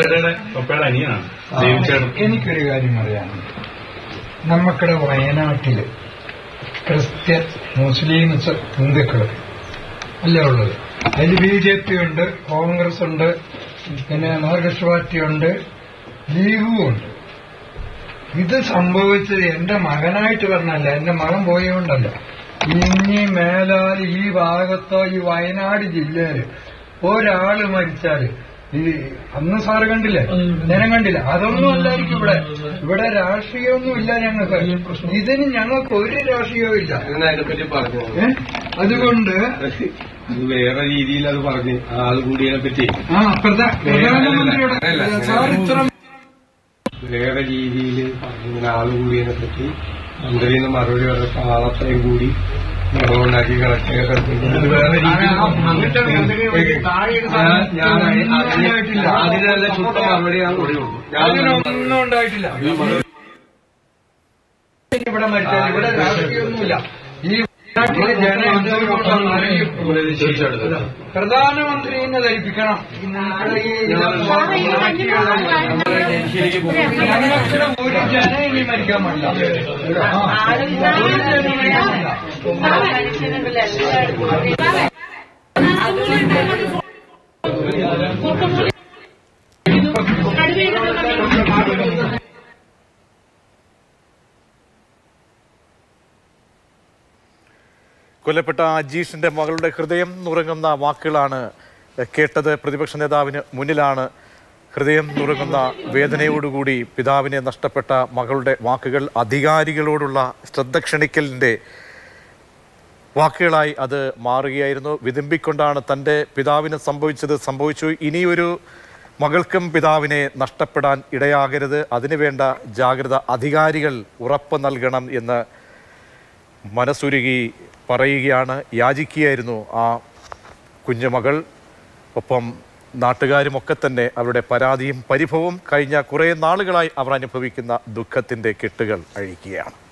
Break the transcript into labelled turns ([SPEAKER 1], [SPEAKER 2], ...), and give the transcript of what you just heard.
[SPEAKER 1] ചേട്ടയുടെ പപ്പയുടെ അനിയനാണ് ദേവി ചേട്ടൻ
[SPEAKER 2] എനിക്കൊരു കാര്യം അറിയാനുണ്ട് നമുക്കിടെ വയനാട്ടില് ക്രിസ്ത്യൻ മുസ്ലിംസ് ഹിന്ദുക്കള് അല്ലേ ഉള്ളത് അതിൽ ബി ജെ പി ഉണ്ട് കോൺഗ്രസ് ഉണ്ട് പിന്നെ മാർക്സിസ്റ്റ് പാർട്ടി ഉണ്ട് ലീഗും ഉണ്ട് ഇത് സംഭവിച്ചത് എന്റെ മകനായിട്ട് പറഞ്ഞല്ല എന്റെ മകൻ പോയതുകൊണ്ടല്ല ഇനി മേലാൽ ഈ ഭാഗത്തോ ഈ വയനാട് ജില്ലയില് ഒരാള് മരിച്ചാല് ഈ അന്ന് സാറ് കണ്ടില്ലേ നേരം കണ്ടില്ല അതൊന്നും അല്ലായിരിക്കും ഇവിടെ ഇവിടെ രാഷ്ട്രീയമൊന്നും ഇല്ല ഞങ്ങൾക്ക് ഇതിന് ഞങ്ങൾക്ക് ഒരു രാഷ്ട്രീയവും ഇല്ല
[SPEAKER 3] അതിനെപ്പറ്റി പറഞ്ഞു
[SPEAKER 2] ഏ? അതുകൊണ്ട്
[SPEAKER 3] അത് വേറെ രീതിയിൽ അത് പറഞ്ഞു ആൾ കൂടിയതിനെ പറ്റി
[SPEAKER 2] ആ പ്രധാ- പ്രധാനമന്ത്രിയോട്
[SPEAKER 3] അല്ല, അല്ല.
[SPEAKER 2] സാർ ഇത്ര
[SPEAKER 3] വേറെ രീതിയിൽ പറഞ്ഞു ഇങ്ങനെ ആൾ കൂടിയതിനെ പറ്റി മന്ത്രിയിൽ നിന്ന് മറുപടി പറഞ്ഞപ്പോ ആളത്രയും കൂടി ഉണ്ടാക്കി കളക്ട് വേറെ അതിനല്ല ചുട്ട മറുപടി ഞാൻ കൊടുക്കുള്ളൂ ഞാൻ
[SPEAKER 2] അതിനൊന്നും ഉണ്ടായിട്ടില്ല ഇവിടെ മരിച്ചാൽ ഇവിടെ രാഷ്ട്രീയമൊന്നുമില്ല ഈ നാട്ടിലെ ജനം എന്തുകൊണ്ടാണെന്ന് അറിയും. പ്രധാനമന്ത്രിനെ ധരിപ്പിക്കണം ഈ നമ്മുടെ ഈ ഞങ്ങൾക്ക് ഒരു ജനം ഇനി മരിക്കാൻ പാടില്ല ആ, ഒരു ജനം മരിക്കാൻ പാടില്ല
[SPEAKER 4] കൊല്ലപ്പെട്ട അജീഷിന്റെ മകളുടെ ഹൃദയം നുറങ്ങുന്ന വാക്കുകളാണ് കേട്ടത് പ്രതിപക്ഷ നേതാവിന് മുന്നിലാണ് ഹൃദയം നുറങ്ങുന്ന വേദനയോടുകൂടി പിതാവിനെ നഷ്ടപ്പെട്ട മകളുടെ വാക്കുകൾ അധികാരികളോടുള്ള ശ്രദ്ധ ക്ഷണിക്കലിൻ്റെ വാക്കുകളായി അത് മാറുകയായിരുന്നു വിതുമ്പിക്കൊണ്ടാണ് തൻ്റെ പിതാവിന് സംഭവിച്ചത് സംഭവിച്ചു ഇനിയൊരു മകൾക്കും പിതാവിനെ നഷ്ടപ്പെടാൻ ഇടയാകരുത് അതിനുവേണ്ട ജാഗ്രത അധികാരികൾ ഉറപ്പ് നൽകണം എന്ന് മനസ്സുരുകി പറയുകയാണ് യാചിക്കുകയായിരുന്നു ആ കുഞ്ഞുമകൾ ഒപ്പം നാട്ടുകാരുമൊക്കെ തന്നെ അവരുടെ പരാതിയും പരിഭവവും കഴിഞ്ഞ കുറേ നാളുകളായി അവർ അനുഭവിക്കുന്ന ദുഃഖത്തിൻ്റെ കെട്ടുകൾ അഴിക്കുകയാണ്